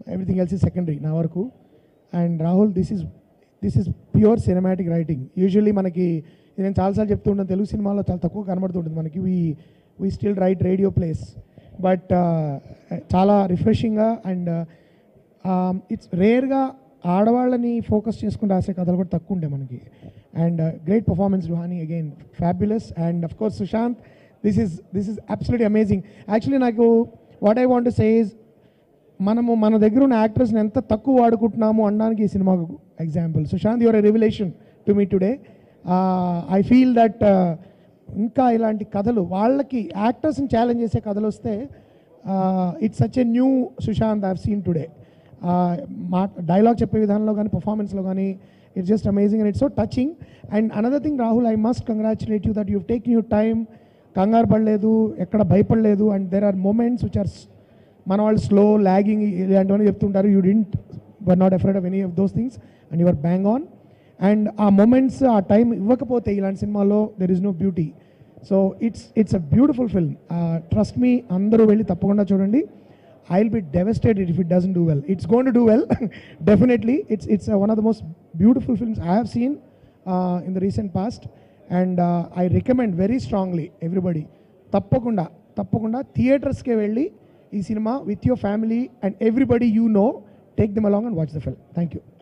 everything else is secondary నా వరకు and Rahul this is this is pure cinematic writing usually మనకి ఇది నేను చాలాసార్లు చెప్తూ ఉంటాను తెలుగు సినిమాలో చాలా తక్కువ కనబడుతుంటుంది మనకి we we still write radio plays but చాలా రిఫ్రెషింగ్గా అండ్ ఇట్స్ రేర్గా ఆడవాళ్ళని ఫోకస్ చేసుకుని రాసే కథలు కూడా తక్కువ ఉండే మనకి and great performance Ruhani again fabulous and of course Sushant this is this is absolutely amazing actually నాకు what I want say is మనము మన దగ్గర ఉన్న యాక్టర్స్ని ఎంత తక్కువ వాడుకుంటున్నాము అనడానికి ఈ సినిమాకు example Sushant your revelation to me today I feel that ఇంకా ఇలాంటి కథలు వాళ్ళకి యాక్టర్స్ని ఛాలెంజ్ చేసే కథలు వస్తే it's such a new Sushant I've seen today మా డైలాగ్ చెప్పే విధానంలో కానీ పర్ఫార్మెన్స్లో కానీ it's just amazing and it's so touching and another thing Rahul I must congratulate you that you take you time కంగారు పడలేదు ఎక్కడ భయపడలేదు and there are moments which are మన వాళ్ళు స్లో లాగింగ్ ఇలాంటివన్నీ చెప్తుంటారు you didn't were not afraid of any of those things and your bang on and ఆ moments ఆ టైం ఇవ్వకపోతే ఇలాంటి సినిమాలో there is no beauty so it's it's a beautiful film trust me అందరూ వెళ్ళి తప్పకుండా చూడండి I will be devastated if it doesn't do well it's going to do well definitely it's it's one of the most beautiful films I have seen in the recent past and I recommend very strongly everybody తప్పకుండా తప్పకుండా థియేటర్స్కే వెళ్ళి ఈ సినిమా with your family and everybody you know take them along and watch the film thank you